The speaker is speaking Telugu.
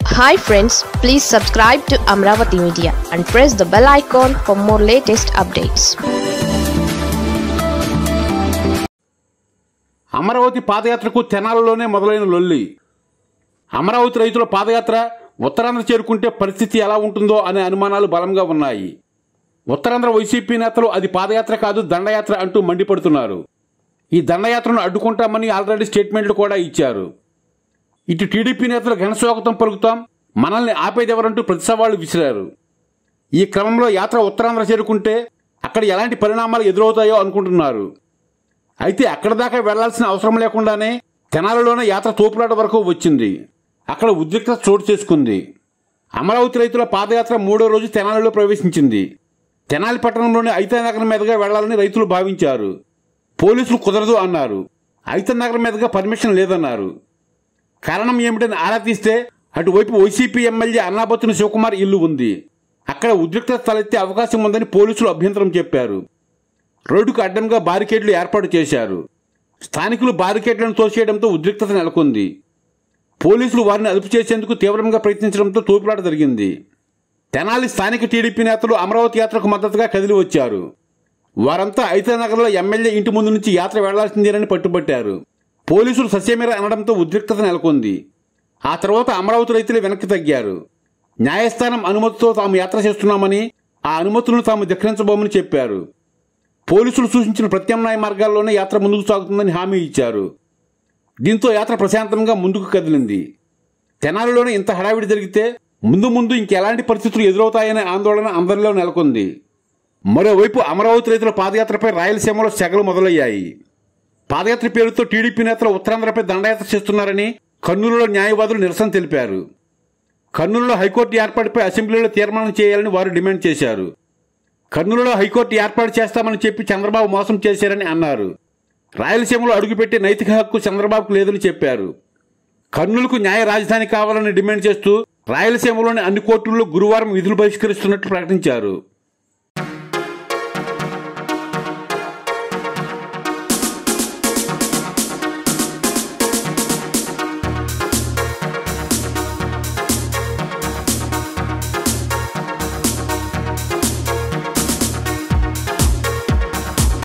hi friends please subscribe to Amaravati media and press the bell icon for more latest updates Amaravati పాదయాత్రకు తెనాలిలోనే మొదలైన లొల్లి అమరావతి రైతుల పాదయాత్ర ఉత్తరాంధ్ర చేరుకుంటే పరిస్థితి ఎలా ఉంటుందో అనే అనుమానాలు బలంగా ఉన్నాయి ఉత్తరాంధ్ర వైసీపీ నేతలు అది పాదయాత్ర కాదు దండయాత్ర అంటూ మండిపడుతున్నారు ఈ దండయాత్రను అడ్డుకుంటామని ఆల్రెడీ స్టేట్మెంట్లు కూడా ఇచ్చారు ఇటు టీడీపీ నేతలు ఘనస్వాగతం పలుకుతాం మనల్ని ఆపేదెవరంటూ ప్రతి సవాళ్లు విసిరారు ఈ క్రమంలో యాత్ర ఉత్తరాంధ్ర చేరుకుంటే అక్కడ ఎలాంటి పరిణామాలు ఎదురవుతాయో అనుకుంటున్నారు అయితే అక్కడ దాకా వెళ్లాల్సిన అవసరం లేకుండానే తెనాలిలోనే యాత్ర తోపులాట వరకు వచ్చింది అక్కడ ఉద్రిక్తత చోటు చేసుకుంది అమరావతి రైతుల పాదయాత్ర మూడో రోజు తెనాలిలో ప్రవేశించింది తెనాలి పట్టణంలోని ఐతనగరం మీదుగా వెళ్లాలని రైతులు భావించారు పోలీసులు కుదరదు అన్నారు ఐతనగరం మీదుగా పర్మిషన్ లేదన్నారు కారణం ఏమిటని ఆరా తీస్తే అటువైపు వైసీపీ ఎమ్మెల్యే అన్నాబత్తుని శివకుమార్ ఇల్లు ఉంది అక్కడ ఉద్రిక్తత తలెత్తే అవకాశం ఉందని పోలీసులు అభ్యంతరం చెప్పారు రోడ్డుకు అడ్డంగా బారికేడ్లు ఏర్పాటు చేశారు స్థానికులు బారికేడ్లను తోసేయడంతో ఉద్రిక్తత నెలకొంది పోలీసులు వారిని అదుపు చేసేందుకు తీవ్రంగా ప్రయత్నించడంతో తోపులాట జరిగింది తెనాలి స్థానిక టీడీపీ నేతలు అమరావతి యాత్రకు మద్దతుగా కదిలి వచ్చారు వారంతా ఐతనగర్లో ఎమ్మెల్యే ఇంటి ముందు నుంచి యాత్ర వెళ్లాల్సిందేనని పట్టుబట్టారు పోలీసులు సస్యమేర అనడంతో ఉద్రిక్తత నెలకొంది ఆ తర్వాత అమరావతి రైతులు వెనక్కి తగ్గారు న్యాయస్థానం అనుమతితో తాము యాత్ర చేస్తున్నామని ఆ అనుమతులను తాము ధిక్కరించబోమని చెప్పారు పోలీసులు సూచించిన ప్రత్యామ్నాయ మార్గాల్లోనే యాత్ర ముందుకు సాగుతుందని హామీ ఇచ్చారు దీంతో యాత్ర ప్రశాంతంగా ముందుకు కదిలింది తెనాలిలోనే ఇంత హడావిడి జరిగితే ముందు ముందు ఇంకెలాంటి పరిస్థితులు ఎదురవుతాయనే ఆందోళన అందరిలో నెలకొంది మరోవైపు అమరావతి రైతుల పాదయాత్రపై రాయలసీమలో సెగలు మొదలయ్యాయి పాదయాత్ర పేరుతో టీడీపీ నేతలు ఉత్తరాంధ్రపై దండయాత్ర చేస్తున్నారని కర్నూలులో న్యాయవాదులు నిరసన తెలిపారు కర్నూలులో హైకోర్టు ఏర్పాటుపై అసెంబ్లీలో తీర్మానం చేయాలని వారు డిమాండ్ చేశారు కర్నూలులో హైకోర్టు ఏర్పాటు చేస్తామని చెప్పి చంద్రబాబు మోసం చేశారని అన్నారు రాయలసీమలో అడుగుపెట్టే నైతిక హక్కు చంద్రబాబుకు లేదని చెప్పారు కర్నూలుకు న్యాయ రాజధాని కావాలని డిమాండ్ చేస్తూ రాయలసీమలోని అన్ని కోర్టుల్లో గురువారం విధులు బహిష్కరిస్తున్నట్లు ప్రకటించారు